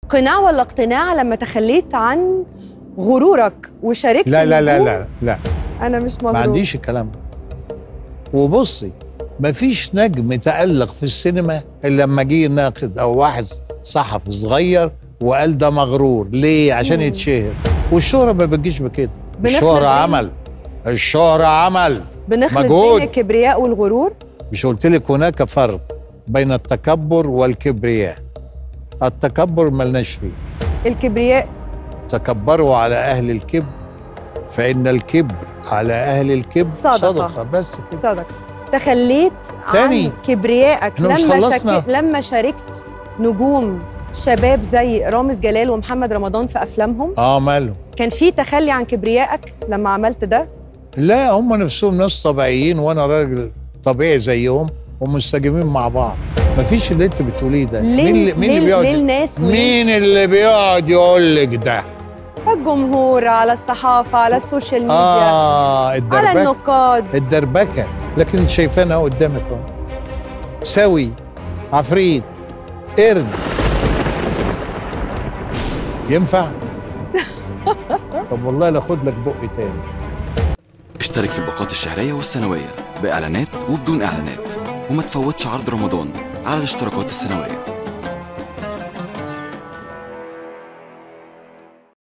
قناع ولا اقتناع لما تخليت عن غرورك وشاركت لا لا لا النجوم؟ لا لا انا مش مغرور ما عنديش الكلام ده وبصي مفيش نجم تألق في السينما الا لما جه ناقد او واحد صحفي صغير وقال ده مغرور ليه عشان مم. يتشهر والشهرة ما بتجيش بكده بنخلق الشهرة إيه؟ عمل الشهرة عمل بنخلط مجهود. بين الكبرياء والغرور مش قلت لك هناك فرق بين التكبر والكبرياء التكبر ملناش فيه الكبرياء تكبروا على اهل الكبر فان الكبر على اهل الكبر صدقة. صدقه بس كده صدق تخليت تاني. عن كبريائك إحنا مش لما خلصنا. لما شاركت نجوم شباب زي رامز جلال ومحمد رمضان في افلامهم اه ماله كان في تخلي عن كبريائك لما عملت ده لا هم نفسهم ناس طبيعيين وانا راجل طبيعي زيهم ومنسجمين مع بعض مفيش اللي انت بتقوليه ده ليه مين اللي مين ليه, اللي بيقعد ليه الناس وليه مين اللي بيقعد يقول لك ده الجمهور على الصحافه على السوشيال ميديا اه على الدربكه النقاد الدربكه لكن انت شايفانا اهو قدامك اهو سوي عفريت قرد ينفع طب والله لا خد لك بق تاني اشترك في الباقات الشهرية والسنوية بإعلانات وبدون إعلانات وما تفوتش عرض رمضان على الاشتراكات السنوية